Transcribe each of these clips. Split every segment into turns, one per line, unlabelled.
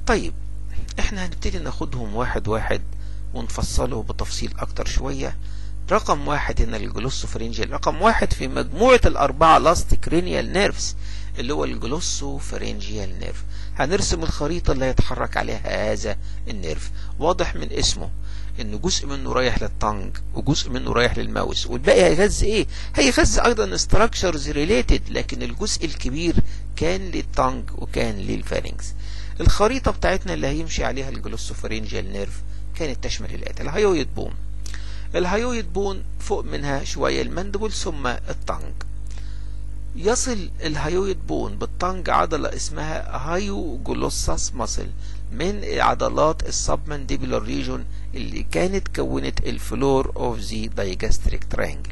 طيب احنا هنبتدي ناخدهم واحد واحد ونفصله بتفصيل اكتر شوية رقم واحد هنا الجلوسوفرينجيال رقم واحد في مجموعة الاربعة لاست كرينيال نيرفز اللي هو الجلوسوفرينجيال نيرف هنرسم الخريطة اللي هيتحرك عليها هذا النيرف واضح من اسمه ان جزء منه رايح للطنج وجزء منه رايح للماوس والباقي هيغذي ايه هيغذي ايضا structures related لكن الجزء الكبير كان للطنج وكان للفارنكس الخريطة بتاعتنا اللي هيمشي عليها الجلوسوفرينجيال نيرف كانت تشمل الاتي الهيويد بون الهيويد بون فوق منها شوية المندبل ثم الطنج يصل الهيويد بون بالطنج عضلة اسمها هايو جلوساس ماسل من عضلات السبمنديبولار ريجون اللي كانت كونت الفلور اوف ذا دايجاستريك ترينجل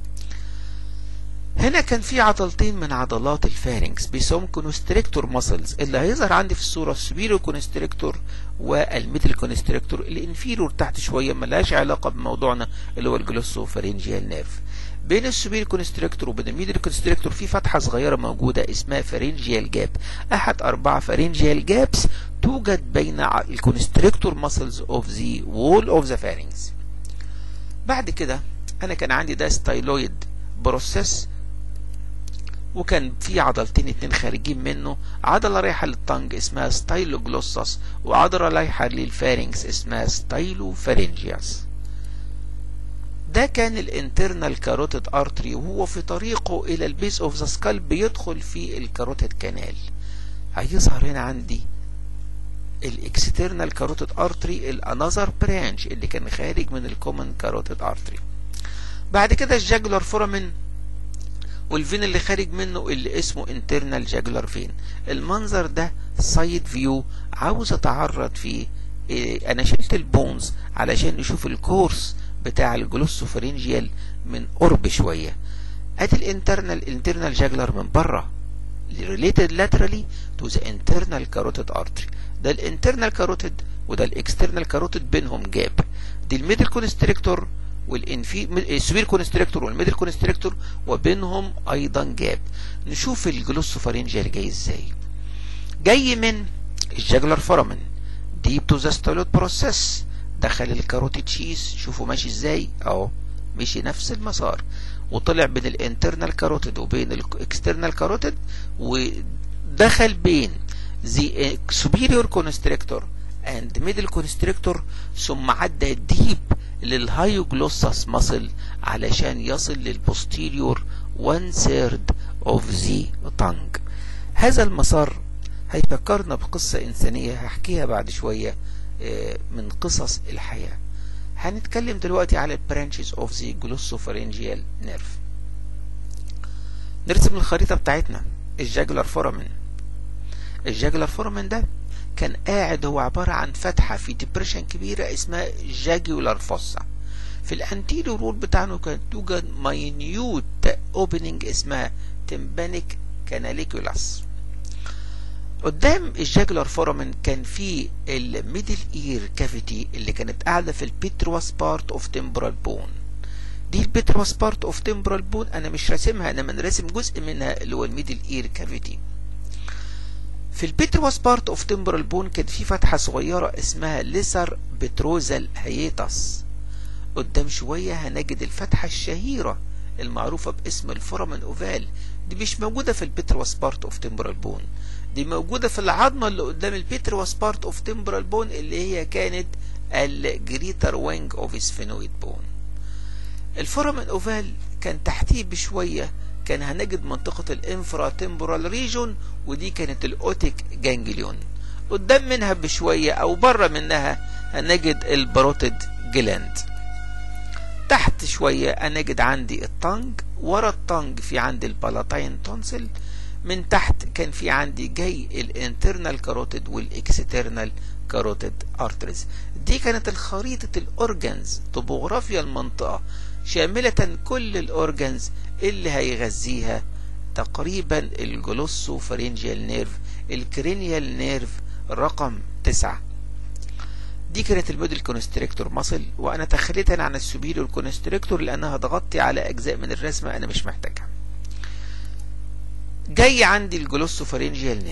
هنا كان في عضلتين من عضلات الفارنكس بيسموهم كونستريكتور ماسلز اللي هيظهر عندي في الصوره السبيرو كونستريكتور والميدل كونستريكتور الانفيرور تحت شويه ملهاش علاقه بموضوعنا اللي هو الجلوسوفارينجيال نيرف بين السوبير كونستريكتور وبين الميدل كونستريكتور في فتحه صغيره موجوده اسمها فارنجيال جاب احد اربع فارنجيال جابس توجد بين الكونستريكتور ماسلز اوف ذا وول اوف ذا فارنكس بعد كده انا كان عندي ده ستايلويد بروسيس وكان في عضلتين اتنين خارجين منه عضلة رايحة للطنج اسمها ستايلوجلوسس وعضلة رايحة للفارنكس اسمها ستايلوفارنجياس ده كان الانترنال كاروتيد ارتري وهو في طريقه الى البيس اوف ذا سكال بيدخل في الكاروتيد كانال هيظهر هنا عندي الاكسترنال كاروتيد ارتري الانذر برانش اللي كان خارج من الكومن كاروتيد ارتري بعد كده الجاجولار فورامين والفين اللي خارج منه اللي اسمه انترنال جاجولار فين المنظر ده سايد فيو عاوز اتعرض فيه إيه انا شلت البونز علشان نشوف الكورس بتاع الجلوسوفرينجيال من قرب شويه ادي الانترنال الانترنال جاجولار من بره related laterally to the internal carotid artery ده الانترنال كاروتيد وده الاكسترنال كاروتيد بينهم جاب دي الميدل كونستريكتور والانفي السوبير كونستريكتور والميدل كونستريكتور وبينهم ايضا جاب نشوف الجلوسوفارينجيال جاي ازاي جاي من الجاجلر فورامين ديب تو ذا ستايلوت بروسيس دخل الكاروتيد شيس شوفوا ماشي ازاي اهو مشي نفس المسار وطلع بين الانترنال كاروتيد وبين الاكسترنال كاروتيد ودخل بين the superior constrictor and middle constrictor ثم عدى ديب للهايوجلوسس ماسل علشان يصل للبوستيريور 1 third of the tongue هذا المسار هيفكرنا بقصة إنسانية هحكيها بعد شوية من قصص الحياة هنتكلم دلوقتي على branches of the glossopharyngeal nerve نرسم الخريطة بتاعتنا الجاجولار فورامين الجاجولار فورامين ده كان قاعد هو عبارة عن فتحة في ديبريشن كبيرة اسمها جاجولار فوسا في الانتيريور رول بتاعنا كانت توجد ماينيوت اوبننج اسمها تمبانيك كاناليكولاس قدام الجاجولار فورامين كان في الميدل اير كافيتي اللي كانت قاعدة في البيتروس بارت اوف تمبرال بون دي البيتروس بارت اوف تمبرال بون انا مش راسمها انا من راسم جزء منها اللي هو الميدل اير كافيتي في البيتروس بارت اوف تمبرال بون كان في فتحة صغيرة اسمها ليسر بتروزال هيتاس قدام شوية هنجد الفتحة الشهيرة المعروفة باسم الفورامين اوفال دي مش موجودة في البيتروس بارت اوف تمبرال بون دي موجودة في العظمة اللي قدام البيتروس بارت اوف تمبرال بون اللي هي كانت الجريتر وينج اوف سفينويد بون الفورامين اوفال كان تحتيه بشوية كان هنجد منطقة الانفرا تمبرال ريجون ودي كانت الاوتيك جانجليون قدام منها بشوية او بره منها هنجد البروتيد جلاند تحت شوية هنجد عندي الطنج ورا الطنج في عندي البالاتاين تونسل من تحت كان في عندي جاي الانترنال كاروتيد والاكسترنال كاروتيد ارتريز دي كانت الخريطة الاورجنز طبوغرافيا المنطقة شاملة كل الاورجنز اللي هيغذيها تقريبا الجلوسو فرينجيال نيرف الكرينيال نيرف رقم تسعة دي كانت الميدل كونستريكتور ماسل وانا تخليت انا عن السوبيريور كونستريكتور لانها ضغطت على اجزاء من الرسمه انا مش محتاجها جاي عندي الجلوسو فرينجيال نيرف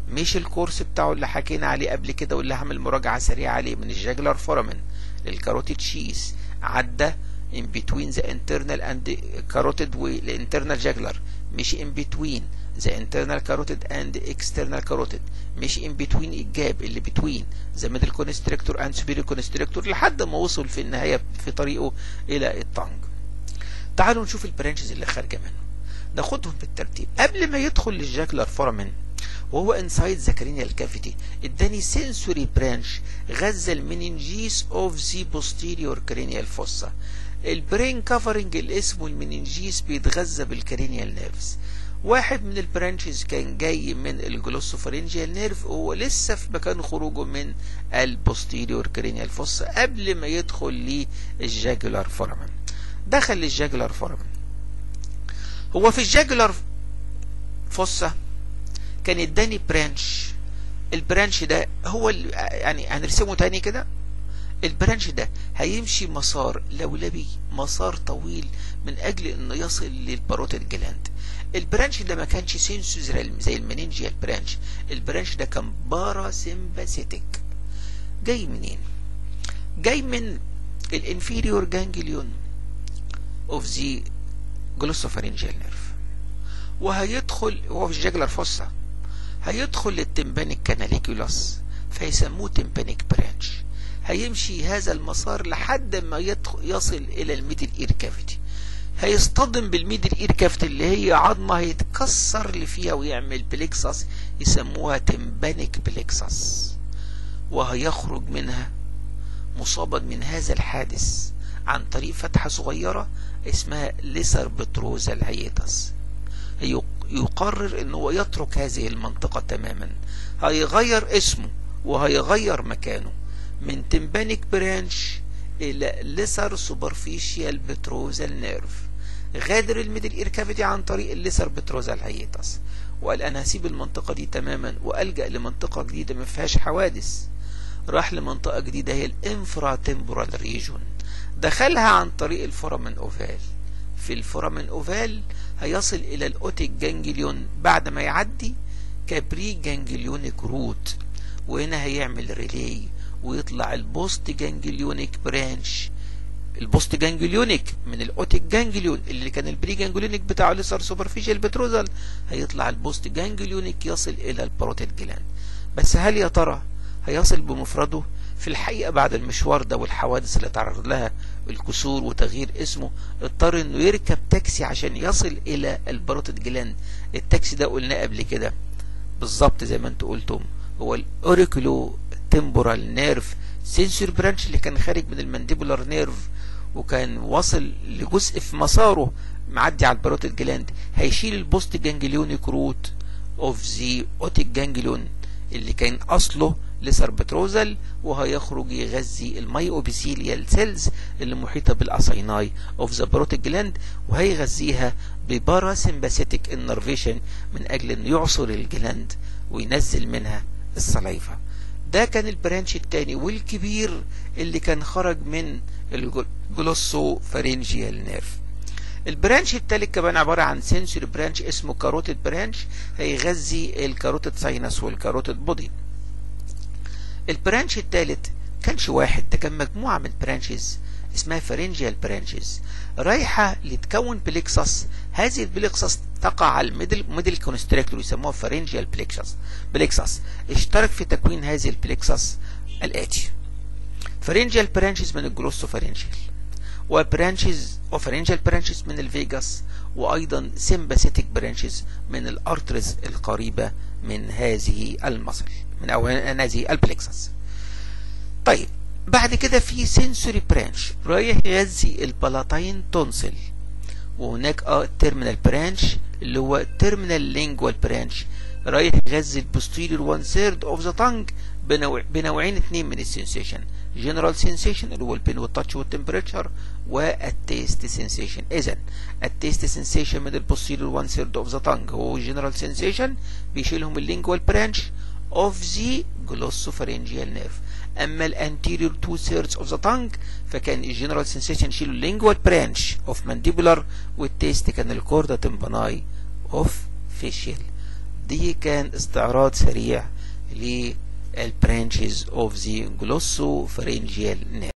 مش الكورس بتاعه اللي حكينا عليه قبل كده واللي هعمل مراجعة سريعة عليه من الجاجلر فورامين للكاروتيد شيس عدى in between the internal and carotid والinternal jugular مش in between the internal carotid and external carotid مش in between الجاب اللي between the middle constrictor and superior constrictor لحد ما وصل في النهاية في طريقه إلى الطنج تعالوا نشوف البرانشز اللي خارجة منه ناخدهم بالترتيب قبل ما يدخل للجاكلر فورامين وهو انسايد ذا كرينيال كافيتي اداني سنسوري برانش غذى المننجيس اوف ذا بوستيريور كرينيال فوسا البرين كفرنج اللي اسمه المننجيس بيتغذى بالكرينيال نيرفز واحد من البرانشز كان جاي من الجلوسوفرينجيال نيرف وهو لسه في مكان خروجه من البوستيريور كرينيال فوسا قبل ما يدخل للجاجولار فورامين دخل للجاجولار فورامين هو في الجاجولار فوسا كان اداني برانش البرانش ده هو يعني هنرسمه تاني كده البرانش ده هيمشي مسار لولبي مسار طويل من اجل انه يصل للباروتيد جلاند البرانش ده ما كانش سينسو زي المننجيال برانش البرانش ده كان باراسمباثيتك جاي منين جاي من الانفيريور جانجليون اوف ذا جلوسوفارينجيال نيرف وهيدخل هو في الجاجلر فوسا هيدخل للتمبانيك كاناليكولاس فيسموه تمبانيك برانش هيمشي هذا المسار لحد ما يدخل يصل الى الميدل اير كافيتي هيصطدم بالميدل اير كافيتي اللي هي عظمه هيتكسر اللي فيها ويعمل بليكسس يسموها تمبانيك بليكسس وهيخرج منها مصابا من هذا الحادث عن طريق فتحه صغيره اسمها ليسر بتروزا الهيتس يقرر ان هو يترك هذه المنطقة تماما هيغير اسمه وهيغير مكانه من تمبانيك برانش الى ليسر سوبرفيشيال بتروزال نيرف غادر الميدل اير كافيتي عن طريق الليسر بتروزال هيتس وقال انا هسيب المنطقة دي تماما والجأ لمنطقة جديدة ما فيهاش حوادث راح لمنطقة جديدة هي الانفرا تمبورال ريجون دخلها عن طريق الفورامين اوفال في الفورامين اوفال هيصل الى الاوتيك جانجليون بعد ما يعدي كبري جانجليونيك روت وهنا هيعمل ريلي ويطلع البوست جانجليونيك برانش البوست جانجليونيك من الاوتيك جانجليون اللي كان البري جانجليونيك بتاعه لسه سوبرفيشال بتروزال هيطلع البوست جانجليونيك يصل الى البروتيد جلاند بس هل يا ترى هيصل بمفرده في الحقيقة بعد المشوار ده والحوادث اللي تعرض لها الكسور وتغيير اسمه اضطر انه يركب تاكسي عشان يصل الى الباروتيد جلاند التاكسي ده قلناه قبل كده بالظبط زي ما انتوا قلتم هو الاوريكولو تمبورال نيرف سنسور برانش اللي كان خارج من المانديبولار نيرف وكان واصل لجزء في مساره معدي على الباروتيد جلاند هيشيل البوست جانجليونيك روت اوف ذا اوتيك جانجليون اللي كان اصله لسربتروزل وهيخرج يغذي المايوبيثيليال سيلز اللي محيطه بالاسايناي اوف ذا بروتيك جلاند وهيغذيها بباراسمباثيتك انرفيشن من اجل انه يعصر الجلاند وينزل منها السلايفا ده كان البرانش الثاني والكبير اللي كان خرج من الجلوسو فارينجيال نيرف البرانش الثالث كمان عبارة عن سنسوري برانش اسمه كاروتيد برانش هيغذي الكاروتيد ساينس والكاروتيد بودي البرانش الثالث كانش واحد ده كان مجموعة من برانشز اسمها فارنجيال برانشز رايحة لتكون بليكسس هذه البليكسس تقع على الميدل ميدل كونستريكتور يسموها فارنجيال بليكسس بليكسس اشترك في تكوين هذه البليكسس الآتي فارنجيال برانشز من الجلوسوفارنجيال وبرانشز وفارنجيال برانشز من الفيجاس وايضا سيمباثيتك برانشز من الارترز القريبة من هذه المصل من أو هذه البلكسس طيب بعد كده في سنسوري برانش رايح يغذي البلاتين تونسل وهناك اه تيرمينال برانش اللي هو تيرمينال لينجوال برانش رايح يغذي البوستيريور 1 ثيرد اوف ذا تانج بنوع بنوعين اثنين من السنسيشن جنرال سنسيشن اللي هو البين والتاتش والتمبريتشر والتيست سنسيشن اذا التيست سنسيشن من البوستيريور 1 ثيرد اوف ذا تانج هو جنرال سنسيشن بيشيلهم اللينجوال برانش of the glossopharyngeal nerve اما الانتيريور two thirds of the tongue فكان الجنرال sensation يشيلوا lingual branch of mandibular والتيست كان الكوردا تمباناي of facial دي كان استعراض سريع للبرانشز اوف ذا جلوسو فرنجيال نيرف